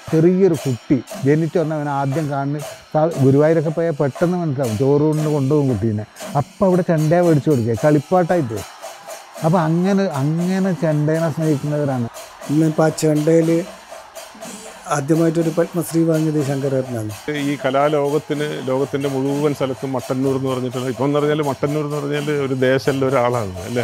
ചെറിയൊരു കുട്ടി ജനിച്ചു വന്നവൻ ആദ്യം കാണുന്ന സാ- ഗുരുവായൂരൊക്കെ പോയാൽ പെട്ടെന്ന് മനസ്സിലാവും ചോറ് കൊണ്ട് കൊണ്ടുപോകും കുട്ടീനെ അപ്പം അവിടെ ചെണ്ടയെ മേടിച്ചു കൊടുക്കുക കളിപ്പാട്ടായിട്ട് അപ്പോൾ അങ്ങനെ അങ്ങനെ ചെണ്ടേനെ സ്നേഹിക്കുന്നവരാണ് ഇന്നിപ്പോൾ ആ ചെണ്ടയിൽ ആദ്യമായിട്ടൊരു പത്മശ്രീ വാങ്ങിയത് ശങ്കരേട്ടനാണ് ഈ കലാലോകത്തിന് ലോകത്തിന്റെ മുഴുവൻ സ്ഥലത്തും മട്ടന്നൂർ എന്ന് പറഞ്ഞിട്ടുള്ള ഇപ്പം എന്ന് പറഞ്ഞാൽ മട്ടന്നൂർ എന്ന് പറഞ്ഞാൽ ഒരു ദേശമല്ല ഒരാളാണ് അല്ലേ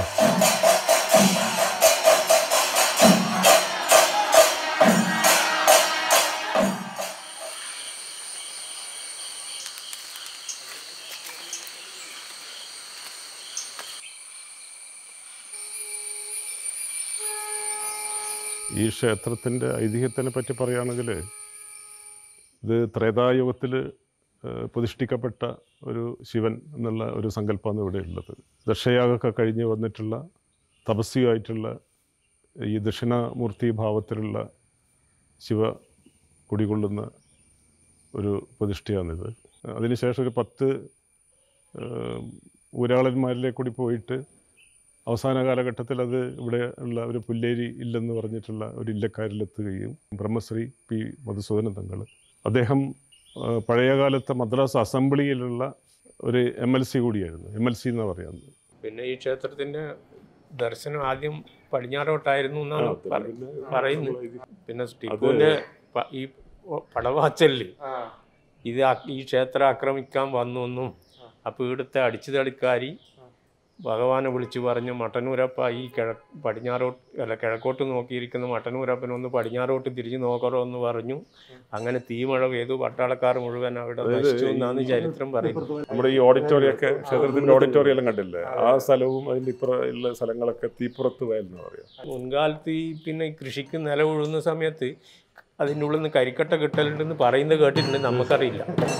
ഈ ക്ഷേത്രത്തിൻ്റെ ഐതിഹ്യത്തിനെ പറ്റി പറയുകയാണെങ്കിൽ ഇത് ത്രേതായുഗത്തിൽ പ്രതിഷ്ഠിക്കപ്പെട്ട ഒരു ശിവൻ എന്നുള്ള ഒരു സങ്കല്പമാണ് ഇവിടെ ഉള്ളത് ദക്ഷയാഗമൊക്കെ കഴിഞ്ഞ് വന്നിട്ടുള്ള തപസ്വിയായിട്ടുള്ള ഈ ദക്ഷിണാമൂർത്തി ഭാവത്തിലുള്ള ശിവ കുടികൊള്ളുന്ന ഒരു പ്രതിഷ്ഠയാണിത് അതിനുശേഷം ഒരു പത്ത് ഏഹ്, ഊരാളന്മാരിലേക്ക് കൂടി പോയിട്ട് അവസാന കാലഘട്ടത്തിൽ അത് ഇവിടെ ഉള്ള ഒരു പുല്ലേരി ഇല്ലെന്ന് പറഞ്ഞിട്ടുള്ള ഒരു ഇല്ലക്കാരിലെത്തുകയും ബ്രഹ്മശ്രീ പി മധുസൂദനൻ തങ്ങൾ അദ്ദേഹം ആ, പഴയകാലത്തെ മദ്രാസ് അസംബ്ലിയിലുള്ള ഒരു എം എൽ സി കൂടിയായിരുന്നു എം എൽ സി എന്നാണ് പറയുന്നത് പിന്നെ ഈ ക്ഷേത്രത്തിന്റെ ദർശനം ആദ്യം പടിഞ്ഞാറോട്ടായിരുന്നു എന്നാണ് പറ- പറയുന്നത് പിന്നെ ടിപ്പുവിന്റെ പ- ഈ പടവാച്ചല് ഇത് ആ- ഈ ക്ഷേത്രം ആക്രമിക്കാൻ വന്നു എന്നും അപ്പോൾ ഇവിടുത്തെ അടിച്ചുതളിക്കാരി ഭഗവാനെ വിളിച്ചു പറഞ്ഞു മട്ടന്നൂരപ്പ ഈ കിഴ പടിഞ്ഞാറോട്ട് അല്ല കിഴക്കോട്ട് നോക്കിയിരിക്കുന്ന മട്ടന്നൂരപ്പൻ ഒന്ന് പടിഞ്ഞാറോട്ട് തിരിഞ്ഞു നോക്കറോ എന്ന് പറഞ്ഞു അങ്ങനെ തീമഴ പെയ്തു പട്ടാളക്കാർ മുഴുവൻ അവിടെ അതായത് നശിച്ചു എന്നാണ് ചരിത്രം പറയുന്നത് നമ്മുടെ ഈ ഓഡിറ്റോറിയം ഒക്കെ ക്ഷേത്രത്തിന്റെ ഓഡിറ്റോറിയം എല്ലാം കണ്ടില്ലേ ആ സ്ഥലവും അതിന്റെ ഇപ്പുറം ഉള്ള സ്ഥലങ്ങളൊക്കെ തീപ്പുറത്ത് വയൽ എന്ന് പറയാം മുൻകാലത്ത് ഈ പിന്നെ കൃഷിക്ക് നില ഉഴുന്ന സമയത്ത് അതിൻ്റെ ഉള്ളിൽ നിന്ന് കരിക്കട്ട കിട്ടലുണ്ടെന്ന് പറയുന്നത് കേട്ടിട്ടുണ്ട് നമുക്കറിയില്ല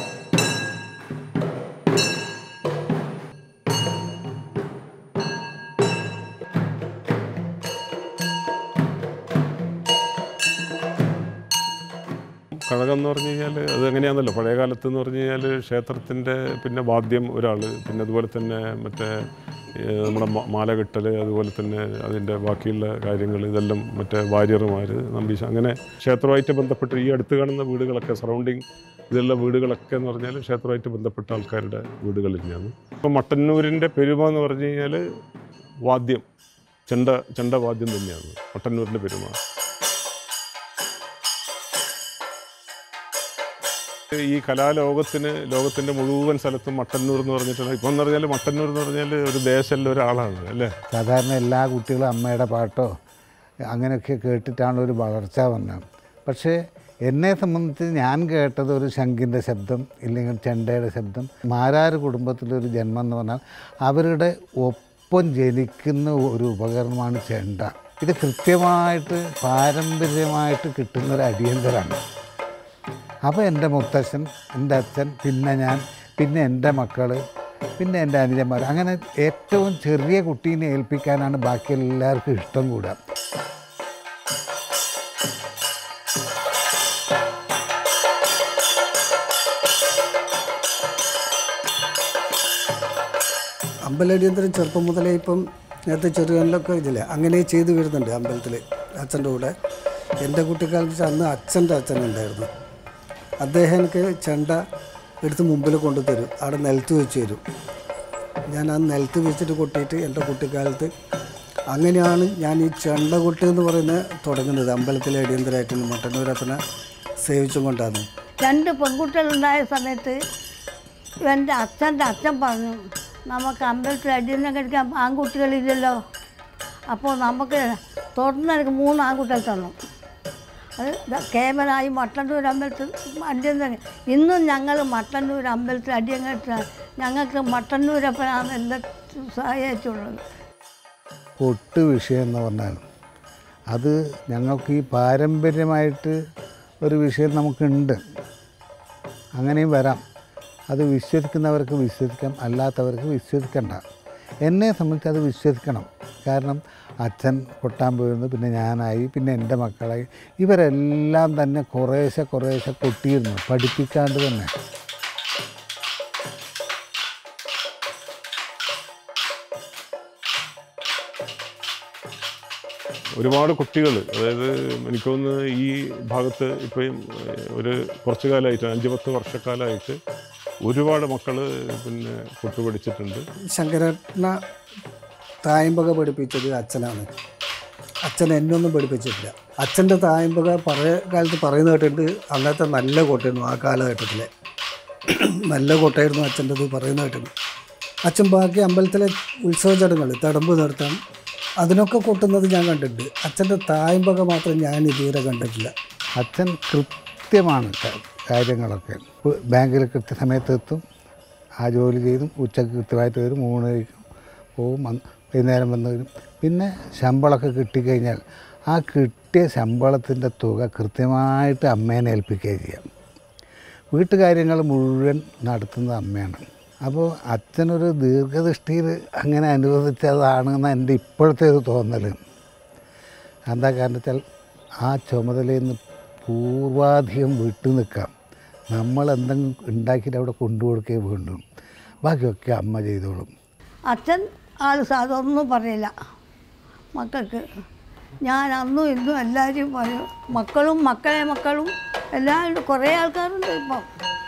കഴകം എന്ന് പറഞ്ഞു കഴിഞ്ഞാൽ അത് എങ്ങനെയാണെന്നല്ലോ പഴയ കാലത്ത് എന്ന് പറഞ്ഞു കഴിഞ്ഞാൽ ക്ഷേത്രത്തിൻ്റെ പിന്നെ വാദ്യം ഒരാൾ പിന്നെ അതുപോലെ തന്നെ മറ്റേ ഏഹ്, നമ്മുടെ മ- മാല കെട്ടൽ അതുപോലെ തന്നെ അതിൻ്റെ ബാക്കിയുള്ള കാര്യങ്ങൾ ഇതെല്ലാം മറ്റേ വാര്യർമാർ നമ്പീശ അങ്ങനെ ക്ഷേത്രമായിട്ട് ബന്ധപ്പെട്ട് ഈ അടുത്ത് കാണുന്ന വീടുകളൊക്കെ സറൗണ്ടിങ് ഇതുള്ള വീടുകളൊക്കെ എന്ന് പറഞ്ഞാൽ ക്ഷേത്രമായിട്ട് ബന്ധപ്പെട്ട ആൾക്കാരുടെ വീടുകൾ തന്നെയാണ് ഇപ്പം മട്ടന്നൂരിൻ്റെ പെരുമ എന്ന് പറഞ്ഞു കഴിഞ്ഞാൽ വാദ്യം ചെണ്ട ചെണ്ട വാദ്യം തന്നെയാണ് മട്ടന്നൂരിൻ്റെ പെരുമ ഈ കലാലോകത്തിന് ലോകത്തിന്റെ മുഴുവൻ സ്ഥലത്തും മട്ടന്നൂർ എന്ന് പറഞ്ഞിട്ടുള്ള ഇപ്പം എന്ന് പറഞ്ഞാൽ മട്ടന്നൂർ എന്ന് പറഞ്ഞാൽ ഒരു ദേശമല്ല ഒരാളാണ് അല്ലേ സാധാരണ എല്ലാ കുട്ടികളും അമ്മയുടെ പാട്ടോ അങ്ങനെയൊക്കെ കേട്ടിട്ടാണ് ഒരു വളർച്ച വന്നത് പക്ഷേ എന്നെ സംബന്ധിച്ച് ഞാൻ കേട്ടത് ഒരു ശംഖിൻ്റെ ശബ്ദം ഇല്ലെങ്കിൽ ചെണ്ടയുടെ ശബ്ദം മാരാർ കുടുംബത്തിലൊരു ജന്മം എന്ന് പറഞ്ഞാൽ അവരുടെ ഒപ്പം ജനിക്കുന്ന ഒരു ഉപകരണമാണ് ചെണ്ട ഇത് കൃത്യമായിട്ട് പാരമ്പര്യമായിട്ട് കിട്ടുന്നൊരു അടിയന്തരാണ് അപ്പോൾ എൻ്റെ മുത്തശ്ശൻ എൻ്റെ അച്ഛൻ പിന്നെ ഞാൻ പിന്നെ എൻ്റെ മക്കൾ പിന്നെ എൻ്റെ അനുജന്മാർ അങ്ങനെ ഏറ്റവും ചെറിയ കുട്ടീനെ ഏൽപ്പിക്കാനാണ് ബാക്കി എല്ലാവർക്കും ഇഷ്ടം കൂടുക അമ്പലടിയന്തരം ചെറുപ്പം മുതലേ ഇപ്പം നേരത്തെ ചെറുകാനിലൊക്കെ ഇതില്ലേ അങ്ങനെ ചെയ്തു വരുന്നുണ്ട് അമ്പലത്തിൽ അച്ഛൻ്റെ കൂടെ എൻ്റെ കുട്ടിക്കാലത്ത് അന്ന് അച്ഛൻ്റെ അച്ഛനുണ്ടായിരുന്നു അദ്ദേഹം എനിക്ക് ചെണ്ട എടുത്ത് മുമ്പിൽ കൊണ്ടുതരും അവിടെ നിലത്ത് വെച്ച് തരും ഞാൻ ആ നിലത്ത് വെച്ചിട്ട് കൊട്ടിയിട്ട് എൻ്റെ കുട്ടിക്കാലത്ത് അങ്ങനെയാണ് ഞാൻ ഈ ചെണ്ട കൊട്ട് എന്ന് പറയുന്നത് തുടങ്ങുന്നത് അമ്പലത്തിലെ അടിയന്തരമായിട്ട് മട്ടന്നൂരപ്പനെ സേവിച്ചും കൊണ്ടാണ് രണ്ട് പെൺകുട്ടികളുണ്ടായ സമയത്ത് എൻ്റെ അച്ഛൻ്റെ അച്ഛൻ പറഞ്ഞു നമുക്ക് അമ്പലത്തിൽ അടിയൊന്നും കഴിക്കാൻ ആൺകുട്ടികളില്ലല്ലോ അപ്പോൾ നമുക്ക് തുടർന്ന് മൂന്ന് ആൺകുട്ടികൾ തന്നു അത് ദ- കേവലായി മട്ടന്നൂർ അമ്പലത്തിൽ അടിയം ഇന്നും ഞങ്ങൾ മട്ടന്നൂർ അമ്പലത്തിൽ അടിയം കഴിച്ചാൽ ഞങ്ങൾക്ക് മട്ടന്നൂരപ്പനാണ് എല്ലാ സഹായിച്ചുള്ളത് കൊട്ട് വിഷയം എന്ന് പറഞ്ഞാൽ അത് ഞങ്ങൾക്ക് ഈ പാരമ്പര്യമായിട്ട് ഒരു വിഷയം നമുക്കുണ്ട് അങ്ങനെയും വരാം അത് വിശ്വസിക്കുന്നവർക്ക് വിശ്വസിക്കാം അല്ലാത്തവർക്ക് വിശ്വസിക്കണ്ട എന്നെ സംബന്ധിച്ച് അത് വിശ്വസിക്കണം കാരണം അച്ഛൻ കൊട്ടാൻ പോയിരുന്നു പിന്നെ ഞാനായി പിന്നെ എൻ്റെ മക്കളായി ഇവരെല്ലാം തന്നെ കുറേശ്ശെ കുറേശ്ശെ കൊട്ടിയിരുന്നു പഠിപ്പിക്കാണ്ട് തന്നെ ഒരുപാട് കുട്ടികൾ അതായത് എനിക്ക് തോന്നുന്നു ഈ ഭാഗത്ത് ഇപ്പം ഒരു കുറച്ച് കാലമായിട്ട് അഞ്ച് പത്ത് വർഷക്കാലമായിട്ട് ഒരുപാട് മക്കൾ പിന്നെ കൊട്ടു പഠിച്ചിട്ടുണ്ട് ശങ്കരേട്ടനെ തായമ്പക പഠിപ്പിച്ചത് അച്ഛനാണ് അച്ഛൻ എന്നൊന്നും പഠിപ്പിച്ചിട്ടില്ല അച്ഛൻ്റെ തായമ്പക പഴയ കാലത്ത് പറയുന്ന കേട്ടിട്ടുണ്ട് അന്നത്തെ നല്ല കോട്ടയായിരുന്നു ആ കാലഘട്ടത്തിലെ നല്ല കോട്ടയായിരുന്നു അച്ഛൻ്റെത് പറയുന്ന കേട്ടിട്ടുണ്ട് അച്ഛൻ ബാക്കി അമ്പലത്തിലെ ഉത്സവ ചടങ്ങുകൾ തടമ്പ് നിർത്താൻ അതിനൊക്കെ കൊട്ടുന്നത് ഞാൻ കണ്ടിട്ടുണ്ട് അച്ഛൻ്റെ തായമ്പക മാത്രം ഞാൻ ഇതുവരെ കണ്ടിട്ടില്ല അച്ഛൻ കൃത്യമാണ് ക- കാര്യങ്ങളൊക്കെ ഉ- ബാങ്കിൽ കൃത്യസമയത്ത് എത്തും ആ ജോലി ചെയ്തും ഉച്ചക്ക് കൃത്യമായിട്ട് വരും മൂന്ന് കഴിക്കും പോവും വന്ന് വൈകുന്നേരം വന്ന് വരും പിന്നെ ശമ്പളമൊക്കെ കിട്ടിക്കഴിഞ്ഞാൽ ആ കിട്ടിയ ശമ്പളത്തിൻ്റെ തുക കൃത്യമായിട്ട് അമ്മേനെ ഏൽപ്പിക്കുകയും ചെയ്യാം വീട്ടുകാര്യങ്ങൾ മുഴുവൻ നടത്തുന്നത് അമ്മയാണ് അപ്പോൾ അച്ഛനൊരു ദീർഘദൃഷ്ടിയിൽ അങ്ങനെ അനുവദിച്ചതാണെന്ന് എൻ്റെ ഇപ്പോഴത്തെ ഒരു തോന്നൽ എന്താ കാരണം വെച്ചാൽ ആ ചുമതലയിൽ നിന്ന് പൂർവാധികം വിട്ടു നിൽക്കാം നമ്മൾ എന്തെങ്കിലും ഉണ്ടാക്കിയിട്ട് അവിടെ കൊണ്ടുകൊടുക്കുകയും വേണ്ടും ബാക്കിയൊക്കെ അമ്മ ചെയ്തോളും അച്ഛൻ ആൾ അതൊന്നും പറയില്ല മക്കൾക്ക് ഞാൻ അന്നും ഇന്നും എല്ലാവരും പറയും മക്കളും മക്കളെ മക്കളും എല്ലാവരും കുറേ ആൾക്കാരുണ്ട് ഇപ്പം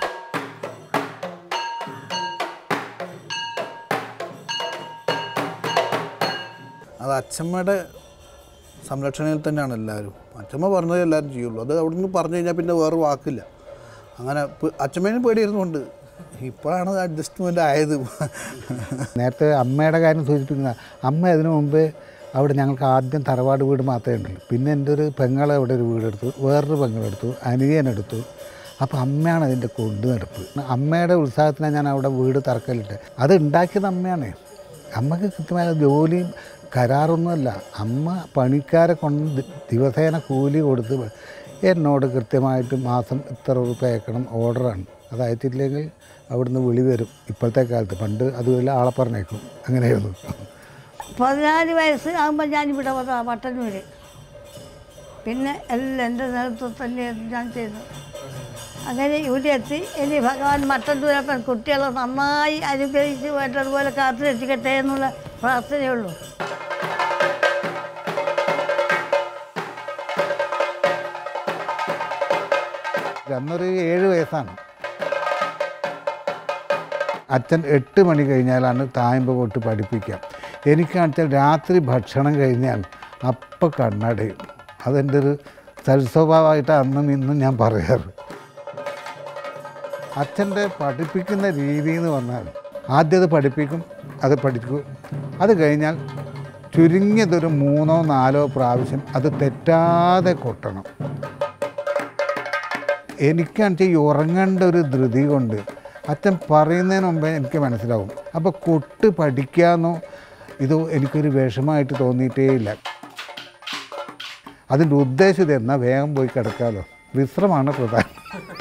അത് അച്ഛമ്മയുടെ സംരക്ഷണയിൽ തന്നെയാണ് എല്ലാവരും അച്ഛമ്മ പറഞ്ഞതേ എല്ലാവരും ചെയ്യുള്ളൂ അത് അവിടെ നിന്ന് പറഞ്ഞു കഴിഞ്ഞാൽ പിന്നെ വേറെ വാക്കില്ല അങ്ങനെ പ്- അച്ഛമ്മേനും പേടിയിരുന്നുണ്ട് ഇപ്പോഴാണ് അഡ്ജസ്റ്റ്മെൻ്റ് ആയത് നേരത്തെ അമ്മയുടെ കാര്യം സൂചിപ്പിക്കുന്ന അമ്മ അതിനു മുമ്പേ അവിടെ ഞങ്ങൾക്ക് ആദ്യം തറവാട് വീട് മാത്രമേ ഉണ്ടുള്ളൂ പിന്നെ എൻ്റെ ഒരു പെങ്ങളെ അവിടെ ഒരു വീടെടുത്തു വേറൊരു പെങ്ങളെടുത്തു അനിയനെടുത്തു അപ്പോൾ അമ്മയാണ് അതിൻ്റെ കൊണ്ടു നടപ്പ് അമ്മയുടെ ഉത്സാഹത്തിനാണ് ഞാൻ അവിടെ വീട് തറക്കലിട്ട് അത് ഉണ്ടാക്കിയത് അമ്മയാണ് അമ്മക്ക് കൃത്യമായ ജോലിയും കരാറൊന്നുമല്ല അമ്മ പണിക്കാരെ കൊണ്ട് ദി- ദിവസേന കൂലി കൊടുത്ത് വ- എന്നോട് കൃത്യമായിട്ട് മാസം ഇത്ര രൂപ അയക്കണം ഓർഡറാണ് അത് അയച്ചിട്ടില്ലെങ്കിൽ അവിടുന്ന് വിളി വരും ഇപ്പോഴത്തെ കാലത്ത് പണ്ട് അതുമല്ല ആളെ പറഞ്ഞേക്കും അങ്ങനെയായിരുന്നു പതിനാല് വയസ്സ് ആകുമ്പോൾ ഞാനിവിടെ വന്ന പട്ടന്നൂര് പിന്നെ എല്ലാം എൻ്റെ നേതൃത്വം തന്നെയായിരുന്നു ഞാൻ ചെയ്തത് അങ്ങനെ ഇവിടെ എത്തി ഇനി ഭഗവാൻ മട്ടന്നൂരപ്പൻ കുട്ടികളെ നന്നായി അനുഗ്രഹിച്ച് വേണ്ടതുപോലെ കാത്തു രക്ഷിക്കട്ടെ എന്നുള്ള പ്രാർത്ഥനയുള്ളൂ അന്നൊരു ഏഴ് വയസ്സാണ് അച്ഛൻ എട്ട് മണി കഴിഞ്ഞാലാണ് തായമ്പ കൊട്ട് പഠിപ്പിക്കുക എനിക്കാണെച്ചാൽ രാത്രി ഭക്ഷണം കഴിഞ്ഞാൽ അപ്പം കണ്ണടയും അതെൻ്റെ ഒരു സൽസ്വഭാവമായിട്ട് അന്നും ഇന്നും ഞാൻ പറയാറ് അച്ഛൻ്റെ പഠിപ്പിക്കുന്ന രീതി എന്ന് പറഞ്ഞാൽ ആദ്യം അത് പഠിപ്പിക്കും അത് പഠിക്കും അത് കഴിഞ്ഞാൽ ചുരുങ്ങിയതൊരു മൂന്നോ നാലോ പ്രാവശ്യം അത് തെറ്റാതെ കൊട്ടണം എനിക്കാണെച്ചാൽ ഈ ഉറങ്ങേണ്ട ഒരു ധൃതി കൊണ്ട് അച്ഛൻ പറയുന്നതിന് മുമ്പേ എനിക്ക് മനസ്സിലാവും അപ്പോൾ കൊട്ട് പഠിക്കാമെന്നോ ഇത് എനിക്കൊരു വിഷമമായിട്ട് തോന്നിയിട്ടേ ഇല്ല അതിൻ്റെ ഉദ്ദേശം ഇത് എന്നാൽ വേഗം പോയി കിടക്കാമല്ലോ വിശ്രമമാണ് പ്രധാനം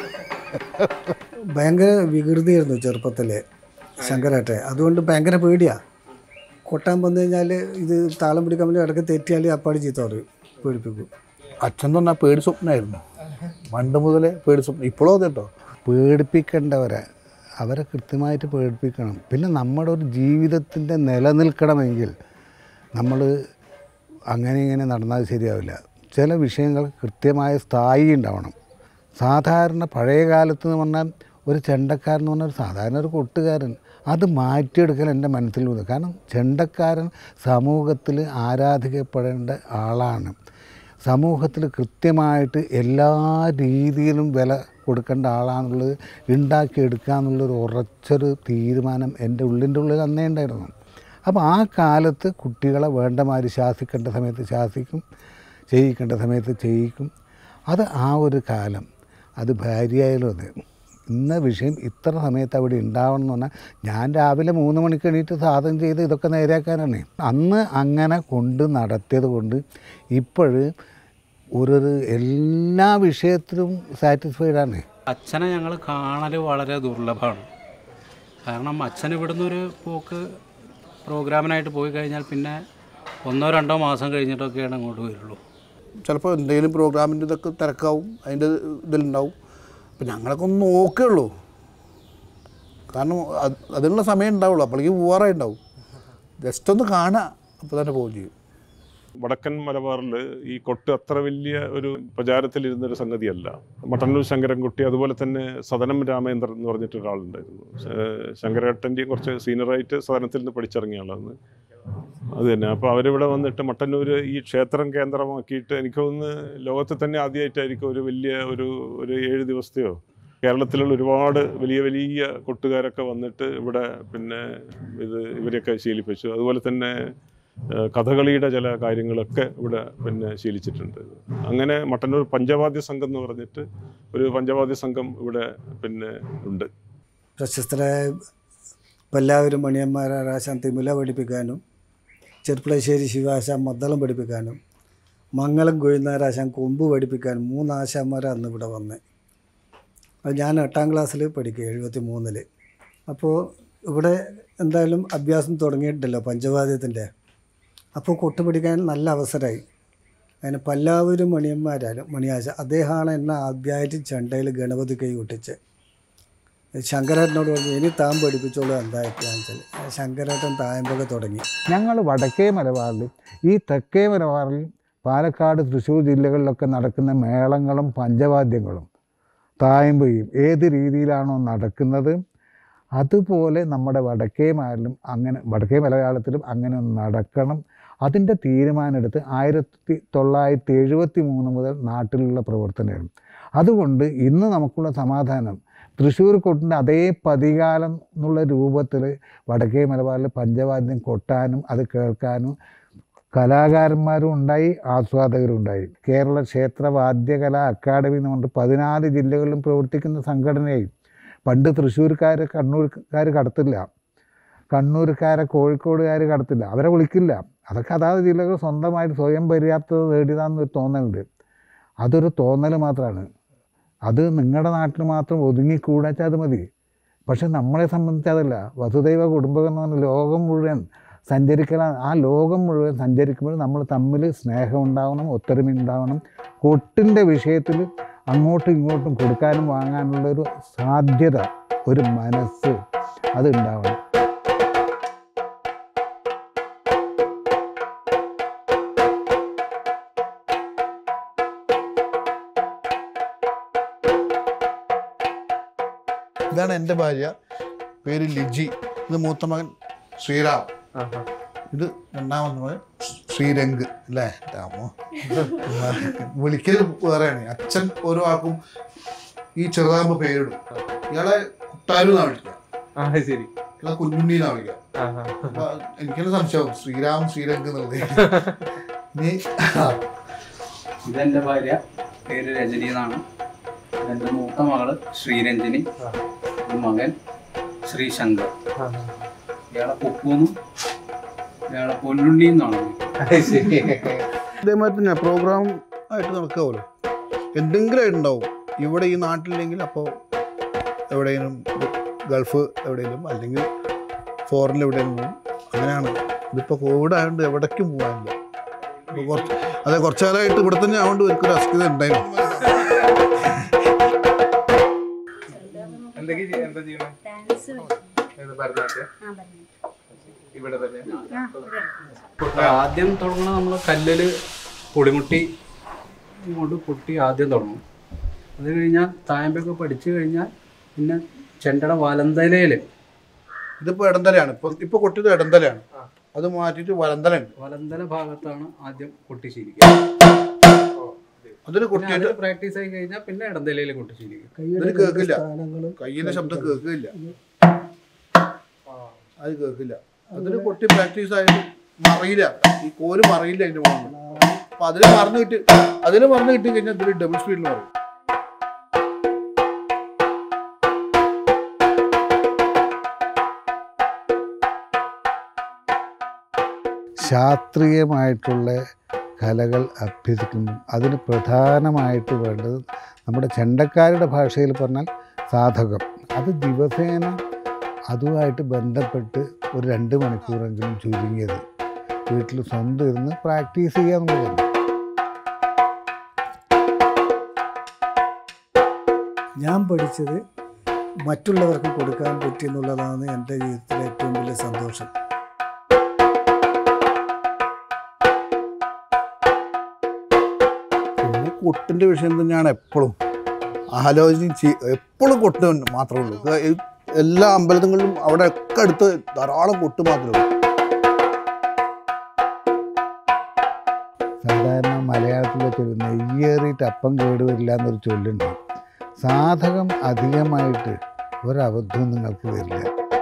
ഭയങ്കര വികൃതിയായിരുന്നു ചെറുപ്പത്തിലെ ശങ്കരാട്ടെ അതുകൊണ്ട് ഭയങ്കര പേടിയാണ് കൊട്ടാൻ വന്നു കഴിഞ്ഞാൽ ഇത് താളം പിടിക്കാൻ വേണ്ടി ഇടയ്ക്ക് തെറ്റിയാൽ അപ്പാടി ചീത്ത പറയും പേടിപ്പിക്കും അച്ഛൻ എന്ന് പറഞ്ഞാൽ പേടി സ്വപ്നമായിരുന്നു പണ്ട് മുതലേ പേടി സ്വപ്നം ഇപ്പോഴും അതെ കേട്ടോ പേടിപ്പിക്കേണ്ടവരെ അവരെ കൃത്യമായിട്ട് പേടിപ്പിക്കണം പിന്നെ നമ്മുടെ ഒരു ജീവിതത്തിൻ്റെ നിലനിൽക്കണമെങ്കിൽ നമ്മൾ അങ്ങനെ ഇങ്ങനെ നടന്നാൽ ശരിയാവില്ല ചില വിഷയങ്ങൾ കൃത്യമായ സ്ഥായി ഉണ്ടാവണം സാധാരണ പഴയ കാലത്ത് എന്ന് പറഞ്ഞാൽ ഒരു ചെണ്ടക്കാരൻ എന്ന് പറഞ്ഞാൽ ഒരു സാധാരണ ഒരു കൊട്ടുകാരൻ അത് മാറ്റിയെടുക്കൽ എൻ്റെ മനസ്സിൽ വന്നു കാരണം ചെണ്ടക്കാരൻ സമൂഹത്തിൽ ആരാധിക്കപ്പെടേണ്ട ആളാണ് സമൂഹത്തിൽ കൃത്യമായിട്ട് എല്ലാ രീതിയിലും വില കൊടുക്കേണ്ട ആളാണെന്നുള്ളത് ഉണ്ടാക്കിയെടുക്കുക എന്നുള്ളൊരു ഉറച്ചൊരു തീരുമാനം എൻ്റെ ഉള്ളിൻ്റെ ഉള്ളിൽ അന്നേ ഉണ്ടായിരുന്നു അപ്പോൾ ആ കാലത്ത് കുട്ടികളെ വേണ്ട മാതിരി ശാസിക്കേണ്ട സമയത്ത് ശാസിക്കും ചെയ്യിക്കേണ്ട സമയത്ത് ചെയ്യിക്കും അത് ആ ഒരു കാലം അത് ഭാര്യയായാലും അതെ ഇന്ന വിഷയം ഇത്ര സമയത്ത് അവിടെ ഉണ്ടാവണം എന്ന് പറഞ്ഞാൽ ഞാൻ രാവിലെ മൂന്ന് മണിക്ക് എണീറ്റ് സാധനം ചെയ്ത് ഇതൊക്കെ നേരെയാക്കാനാണ് അന്ന് അങ്ങനെ കൊണ്ട് നടത്തിയത് കൊണ്ട് ഇപ്പോഴ് ഒരു എല്ലാ വിഷയത്തിലും സാറ്റിസ്ഫൈഡ് ആണ് അച്ഛനെ ഞങ്ങൾ കാണൽ വളരെ ദുർലഭമാണ് കാരണം അച്ഛൻ ഇവിടുന്ന് ഒരു പോക്ക് പ്രോഗ്രാമിനായിട്ട് പോയി കഴിഞ്ഞാൽ പിന്നെ ഒന്നോ രണ്ടോ മാസം കഴിഞ്ഞിട്ടൊക്കെയാണ് അങ്ങോട്ട് വരുള്ളൂ ചിലപ്പോൾ എന്തെങ്കിലും പ്രോഗ്രാമിൻ്റെ ഇതൊക്കെ തിരക്കാവും അതിൻ്റെ ഇതിലുണ്ടാവും അപ്പം ഞങ്ങളൊക്കെ ഒന്ന് നോക്കേ ഉള്ളൂ കാരണം അത് അതിനുള്ള സമയം ഉണ്ടാവുള്ളൂ അപ്പോഴേക്കും പോവാറായി ഉണ്ടാവും ജസ്റ്റ് ഒന്ന് കാണുക അപ്പോൾ തന്നെ പോവുകയും ചെയ്യും വടക്കൻ മലബാറിൽ ഈ കൊട്ട് അത്ര വലിയ ഒരു പ്രചാരത്തിലിരുന്നൊരു സംഗതിയല്ല മട്ടന്നൂർ ശങ്കരൻകുട്ടി അതുപോലെ തന്നെ സദനം രാമേന്ദ്രൻ എന്ന് പറഞ്ഞിട്ട് ഒരാളുണ്ടായിരുന്നു ശ- ശങ്കരേട്ടൻ്റെയും കുറച്ച് സീനിയറായിട്ട് സദനത്തിൽ നിന്ന് പഠിച്ചിറങ്ങിയ ആളാണ് അത് തന്നെ അപ്പോൾ അവരിവിടെ വന്നിട്ട് മട്ടന്നൂർ ഈ ക്ഷേത്രം കേന്ദ്രമാക്കിയിട്ട് എനിക്ക് തോന്നുന്നു ലോകത്തിൽ തന്നെ ആദ്യമായിട്ടായിരിക്കും ഒരു വലിയ ഒരു ഒരു ഏഴ് ദിവസത്തെയോ കേരളത്തിലുള്ള ഒരുപാട് വലിയ വലിയ കൊട്ടുകാരൊക്കെ വന്നിട്ട് ഇവിടെ പിന്നെ ഇത് ഇവരെയൊക്കെ ശീലിപ്പിച്ചു അതുപോലെ തന്നെ ഏഹ്, കഥകളിയുടെ ചില കാര്യങ്ങളൊക്കെ ഇവിടെ പിന്നെ ശീലിച്ചിട്ടുണ്ട് അങ്ങനെ മട്ടന്നൂർ പഞ്ചവാദ്യ സംഘം എന്ന് പറഞ്ഞിട്ട് ഒരു പഞ്ചവാദ്യ സംഘം ഇവിടെ പിന്നെ ഉണ്ട് പ്രശസ്തരായ പല്ലാവരും മണിയന്മാരാശാൻ തിമുല പഠിപ്പിക്കാനും ചെർപ്പളശ്ശേരി ശിവാശാൻ മദ്ദളം പഠിപ്പിക്കാനും മംഗളം കൊഴുന്നാരാശാൻ കൊമ്പ് പഠിപ്പിക്കാനും മൂന്ന് ആശാന്മാരാണ് അന്ന് ഇവിടെ വന്നത് അത് ഞാൻ എട്ടാം ക്ലാസ്സിൽ പഠിക്കുക എഴുപത്തി മൂന്നിൽ അപ്പോൾ ഇവിടെ എന്തായാലും അഭ്യാസം തുടങ്ങിയിട്ടില്ലല്ലോ പഞ്ചവാദ്യത്തിൻ്റെ അപ്പോൾ കൊട്ട് പഠിക്കാൻ നല്ല അവസരമായി അതിന് പല്ലാവരും മണിയന്മാരാലും മണിയാശ അദ്ദേഹമാണ് എന്നെ ആദ്യമായിട്ട് ചെണ്ടയിൽ ഗണപതി കൈ കൊട്ടിച്ച് ശങ്കരേട്ടനോട് പറഞ്ഞു ഇനി താൻ പഠിപ്പിച്ചോളൂ എന്തായിട്ടാന്ന് വെച്ചാൽ ശങ്കരേട്ടൻ തായമ്പൊക്കെ തുടങ്ങി ഞങ്ങൾ വടക്കേ മലബാറിൽ ഈ തെക്കേ മലബാറിൽ പാലക്കാട് തൃശ്ശൂർ ജില്ലകളിലൊക്കെ നടക്കുന്ന മേളങ്ങളും പഞ്ചവാദ്യങ്ങളും തായമ്പയും ഏത് രീതിയിലാണോ നടക്കുന്നത് അതുപോലെ നമ്മുടെ വടക്കേ മലയാളിലും അങ്ങനെ വടക്കേ മലയാളത്തിലും അങ്ങനെ ഒന്ന് നടക്കണം അതിൻ്റെ തീരുമാനമെടുത്ത് ആയിരത്തി തൊള്ളായിരത്തി എഴുപത്തി മൂന്ന് മുതൽ നാട്ടിലുള്ള പ്രവർത്തനമാണ് അതുകൊണ്ട് ഇന്ന് നമുക്കുള്ള സമാധാനം തൃശ്ശൂർ കൊട്ടിൻ്റെ അതേ പതികാലം എന്നുള്ള രൂപത്തിൽ വടക്കേ മലബാറിൽ പഞ്ചവാദ്യം കൊട്ടാനും അത് കേൾക്കാനും കലാകാരന്മാരും ഉണ്ടായി ആസ്വാദകരും ഉണ്ടായി കേരള ക്ഷേത്ര വാദ്യകലാ അക്കാദമി എന്ന് പറഞ്ഞിട്ട് പതിനാല് ജില്ലകളിലും പ്രവർത്തിക്കുന്ന സംഘടനയായി പണ്ട് തൃശ്ശൂർക്കാർ കണ്ണൂർക്കാർ കടത്തില്ല കണ്ണൂർക്കാരെ കോഴിക്കോടുകാർ കടത്തില്ല അവരെ വിളിക്കില്ല അതൊക്കെ അതാത് ജില്ലകൾ സ്വന്തമായിട്ട് സ്വയം പര്യാപ്തത നേടിയതാണെന്നൊരു തോന്നലുണ്ട് അതൊരു തോന്നൽ മാത്രമാണ് അത് നിങ്ങളുടെ നാട്ടിൽ മാത്രം ഒതുങ്ങിക്കൂടാച്ചാൽ അത് മതി പക്ഷെ നമ്മളെ സംബന്ധിച്ച് അതല്ല വസുദൈവ കുടുംബകം എന്ന് പറഞ്ഞ ലോകം മുഴുവൻ സഞ്ചരിക്കണം ആ ലോകം മുഴുവൻ സഞ്ചരിക്കുമ്പോൾ നമ്മൾ തമ്മിൽ സ്നേഹം ഉണ്ടാവണം ഒത്തൊരുമ ഉണ്ടാവണം കൊട്ടിൻ്റെ വിഷയത്തിൽ അങ്ങോട്ടും ഇങ്ങോട്ടും കൊടുക്കാനും വാങ്ങാനുള്ള ഒരു സാധ്യത ഒരു മനസ്സ് അത് ഉണ്ടാവണം ഇതാണ് എൻ്റെ ഭാര്യ പേര് ലിജി ഇത് മൂത്ത മകൻ ശ്രീറാം ഇത് രണ്ടാമത്തെ മകൻ ശ്രീരംഗ് അല്ലേ രാമോ വിളിക്കൽ വേറെയാണ് അച്ഛൻ ഓരോ ആക്കും ഈ ചെറുതാകുമ്പോൾ പേരിടും ഇയാളെ കുട്ടാരു എന്നാണ് വിളിക്കുക ആ ശരി ഇയാളെ കുഞ്ഞുണ്ണി എന്നാണ് വിളിക്കുക ആ ആ അപ്പൊ എനിക്കെന്നെ സംശയവും ശ്രീരാം ശ്രീരംഗ് എന്നുള്ളത് ഇനി ഇതെൻ്റെ ഭാര്യ പേര് രജനി എന്നാണ് എൻ്റെ മൂത്ത മകള് ശ്രീരഞ്ജിനി ഒരു മകൻ ശ്രീശങ്കർ ഇയാളെ പൊക്കൂന്നും ഇയാളെ പൊന്നുണ്ണി എന്നാണ് വിളിക്കുന്നത്. ശരി ഇതേമാതിരി തന്നെ പ്രോഗ്രാം ആയിട്ട് നടക്കാമല്ലോ എന്തെങ്കിലും ആയിട്ടുണ്ടാവും ഇവിടെ ഈ നാട്ടിലില്ലെങ്കിൽ അപ്പോൾ എവിടെയെങ്കിലും ഗൾഫ് എവിടെയെങ്കിലും അല്ലെങ്കിൽ ഫോറിനിൽ എവിടെയെങ്കിലും പോകും അങ്ങനെയാണ് ഇതിപ്പോൾ കോവിഡ് ആയതുകൊണ്ട് എവിടേക്കും പോകാനില്ല ഇപ്പോൾ കുറച്ച് അതെ കുറച്ച് കാലമായിട്ട് ഇവിടെ തന്നെ ആയതുകൊണ്ട് ഇവർക്കൊരു അസ്കിത ഉണ്ടായിരുന്നു എന്തൊക്കെ ചെയ്യ- എന്താ ചെയ്യണേ ഏത് ഭരതനാട്യം ഇവിടെ തന്നെ അപ്പോൾ ആദ്യം തുടങ്ങണ നമ്മൾ കല്ലിൽ പൊടിമുട്ടി കൊണ്ട് പൊട്ടി ആദ്യം തുടങ്ങും അത് കഴിഞ്ഞാൽ തായമ്പൊക്കെ പഠിച്ചു കഴിഞ്ഞാൽ പിന്നെ ചെണ്ടയുടെ വലന്തലയിൽ ഇതിപ്പോൾ ഇടന്തലയാണ് ഇപ്പോൾ ഇപ്പോൾ കൊട്ടിയത് ഇടന്തലയാണ് അത് മാറ്റിയിട്ട് വലന്തലുണ്ട് വലന്തല ഭാഗത്താണ് ആദ്യം കൊട്ടി ശീലിക്കുക അതിന് കൊട്ടിയിട്ട് പ്രാക്ടീസ് ആയി കഴിഞ്ഞാൽ പിന്നെ ഇടന്തലയിൽ കൊട്ടി ശീലിക്കുക ഇതിന് കേൾക്കില്ല സ്ഥാനങ്ങളും കയ്യിന്റെ ശബ്ദം കേൾക്കില്ല അത് കേൾക്കില്ല അതിന് കൊട്ടി പ്രാക്ടീസ് ആയിട്ട് മറിയില്ല ഈ കോല് മറിയില്ല അതിന്റെ മുകളിൽ അപ്പൊ അതിന് മറന്നു കിട്ടി അതിന് മറന്നു കിട്ടി കഴിഞ്ഞാൽ ഇതിൽ ഡബിൾ സ്പീഡിൽ മറിയും ശാസ്ത്രീയമായിട്ടുള്ള കലകൾ അഭ്യസിക്കുമ്പോൾ അതിന് പ്രധാനമായിട്ട് വേണ്ടത് നമ്മുടെ ചെണ്ടക്കാരുടെ ഭാഷയിൽ പറഞ്ഞാൽ സാധകം അത് ദിവസേന അതുമായിട്ട് ബന്ധപ്പെട്ട് ഒരു രണ്ട് മണിക്കൂറെങ്കിലും ചുരുങ്ങിയത് വീട്ടിൽ സ്വന്തം ഇരുന്ന് പ്രാക്ടീസ് ചെയ്യുക എന്നുള്ളതാണ് ഞാൻ പഠിച്ചത് മറ്റുള്ളവർക്ക് കൊടുക്കാൻ പറ്റിയെന്നുള്ളതാണ് എൻ്റെ ജീവിതത്തിലെ ഏറ്റവും വലിയ സന്തോഷം കൊട്ടിൻ്റെ വിഷയം തന്നെയാണ് എപ്പോഴും ആലോചന ചെയ് എപ്പോഴും കൊട്ട് മാത്രമേ ഉള്ളൂ ഇത് ഈ എല്ലാ അമ്പലങ്ങളിലും അവിടെ ഒക്കെ അടുത്ത് ധാരാളം കൊട്ട് മാത്രമേ ഉള്ളൂ സാധാരണ മലയാളത്തിലൊക്കെ ഒരു നെയ്യേറിയിട്ട് അപ്പം കേടുവരില്ല എന്നൊരു ചൊല്ലുണ്ട് സാധകം അധികമായിട്ട് ഒരബദ്ധവും നിങ്ങൾക്ക് വരില്ല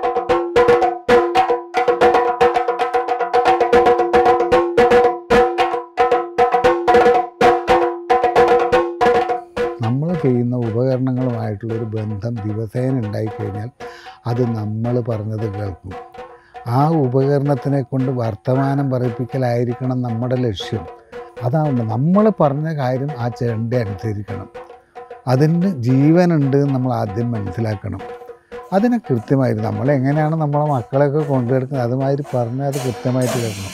നമ്മൾ ചെയ്യുന്ന ഉപകരണങ്ങളുമായിട്ടുള്ളൊരു ബന്ധം ദിവസേന ഉണ്ടായിക്കഴിഞ്ഞാൽ അത് നമ്മൾ പറഞ്ഞത് കേൾക്കും ആ ഉപകരണത്തിനെ കൊണ്ട് വർത്തമാനം പറയിപ്പിക്കലായിരിക്കണം നമ്മുടെ ലക്ഷ്യം അതാണ് നമ്മൾ പറഞ്ഞ കാര്യം ആ ചെണ്ട അനുസരിക്കണം അതിന് ജീവനുണ്ട് എന്ന് നമ്മൾ ആദ്യം മനസ്സിലാക്കണം അതിനെ കൃത്യമായിട്ട് നമ്മൾ എങ്ങനെയാണ് നമ്മളെ മക്കളെയൊക്കെ കൊണ്ടുവരുന്നത് അതുമാതിരി പറഞ്ഞാൽ അത് കൃത്യമായിട്ട് കേൾക്കണം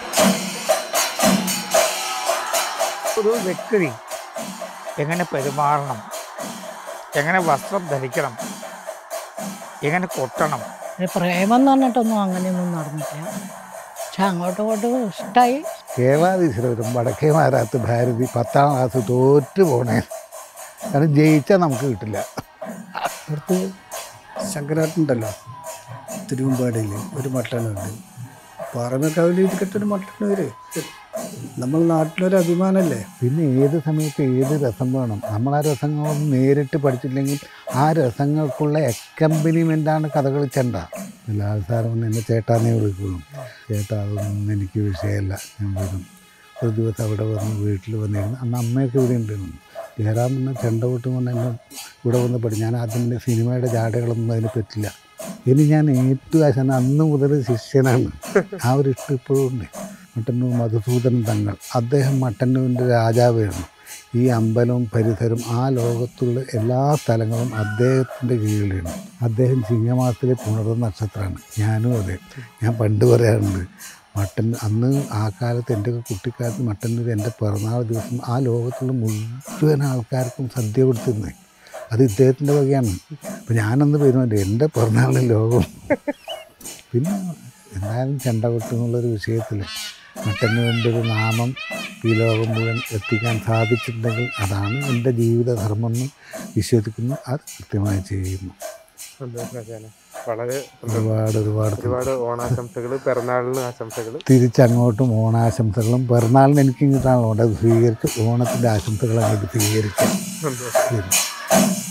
ഒരു വ്യക്തി എങ്ങനെ പെരുമാറണം എങ്ങനെ വസ്ത്രം ധരിക്കണം എങ്ങനെ കൊട്ടണം ഒരു പ്രേമം എന്ന് പറഞ്ഞിട്ടൊന്നും അങ്ങനെയൊന്നും നടന്നിട്ടില്ല പക്ഷെ അങ്ങോട്ടും ഇങ്ങോട്ടും ഇഷ്ടമായി കേരളാധീശ്വരം വടക്കേ മാരാത്ത് ഭാരതി പത്താം ക്ലാസ് തോറ്റ് പോണേ കാരണം ജയിച്ചാൽ നമുക്ക് കിട്ടില്ല അടുത്ത് ശങ്കരാട്ടുണ്ടല്ലോ തിരുവമ്പാടിയിൽ ഒരു മട്ടനുണ്ട് പാറമേക്കാവിൽ ഇരിക്കട്ടെ ഒരു മട്ടൻ വരെ നമ്മൾ നാട്ടിലൊരു അഭിമാനമല്ലേ പിന്നെ ഏത് സമയത്ത് ഏത് രസം വേണം നമ്മൾ ആ രസങ്ങളൊന്നും നേരിട്ട് പഠിച്ചില്ലെങ്കിൽ ആ രസങ്ങൾക്കുള്ള അക്കമ്പനിമെൻ്റാണ് കഥകളി ചെണ്ട ലാൽ സാർ വന്ന് എന്നെ ചേട്ടാന്നേ വിളിക്കുള്ളൂ ചേട്ടാ അതൊന്നും എനിക്ക് വിഷയമല്ല ഞാൻ വരും ഒരു ദിവസം അവിടെ വന്ന് വീട്ടിൽ വന്നിരുന്നു അന്ന് അമ്മയൊക്കെ ഇവിടെ ഉണ്ടായിരുന്നു ജയറാമെന്ന് ചെണ്ട കൊട്ട് കൊണ്ട് എന്നെ ഇവിടെ വന്ന് പഠി ഞാൻ ആദ്യം പിന്നെ സിനിമയുടെ ജാടകളൊന്നും അതിന് പറ്റില്ല ഇനി ഞാൻ ഏറ്റവും ആശാന അന്ന് മുതൽ ശിഷ്യനാണ് ആ ഒരു ഇഷ്ടം ഇപ്പോഴും ഉണ്ട് മട്ടന്നൂർ മധുസൂദനൻ തങ്ങൾ അദ്ദേഹം മട്ടന്നൂരിൻ്റെ രാജാവായിരുന്നു ഈ അമ്പലവും പരിസരവും ആ ലോകത്തുള്ള എല്ലാ സ്ഥലങ്ങളും അദ്ദേഹത്തിൻ്റെ കീഴിലാണ് അദ്ദേഹം ചിങ്ങമാസത്തിലെ പുണർന്ന നക്ഷത്രമാണ് ഞാനും അതെ ഞാൻ പണ്ട് പറയാറുണ്ട് മട്ടൻ അന്ന് ആ കാലത്ത് എൻ്റെയൊക്കെ കുട്ടിക്കാലത്ത് മട്ടന്നൂർ എൻ്റെ പിറന്നാൾ ദിവസം ആ ലോകത്തുള്ള മുഴുവൻ ആൾക്കാർക്കും സദ്യ കൊടുത്തിരുന്നേ അത് ഇദ്ദേഹത്തിൻ്റെ വകയാണ് അപ്പം ഞാനന്ന് പെരുമാറ്റം എൻ്റെ പിറന്നാളിന് ലോകം പിന്നെ എന്തായാലും ചെണ്ട കൊട്ട് എന്നുള്ളൊരു വിഷയത്തിൽ മട്ടന്നൂരിൻ്റെ ഒരു നാമം ഈ ലോകം മുഴുവൻ എത്തിക്കാൻ സാധിച്ചിട്ടുണ്ടെങ്കിൽ അതാണ് എൻ്റെ ജീവിതധർമ്മം എന്ന് വിശ്വസിക്കുന്നു അത് കൃത്യമായി ചെയ്യുന്നു വളരെ ഒരുപാട് ഒരുപാട് ഒരുപാട് ഓണാശംസകൾ പിറന്നാളിന് ആശംസകൾ തിരിച്ചങ്ങോട്ടും ഓണാശംസകളും പിറന്നാളിന് എനിക്ക് ഇങ്ങോട്ടാണല്ലോ അത് സ്വീകരിച്ച് ഓണത്തിൻ്റെ ആശംസകൾ അങ്ങോട്ട് സ്വീകരിക്കാം ശരി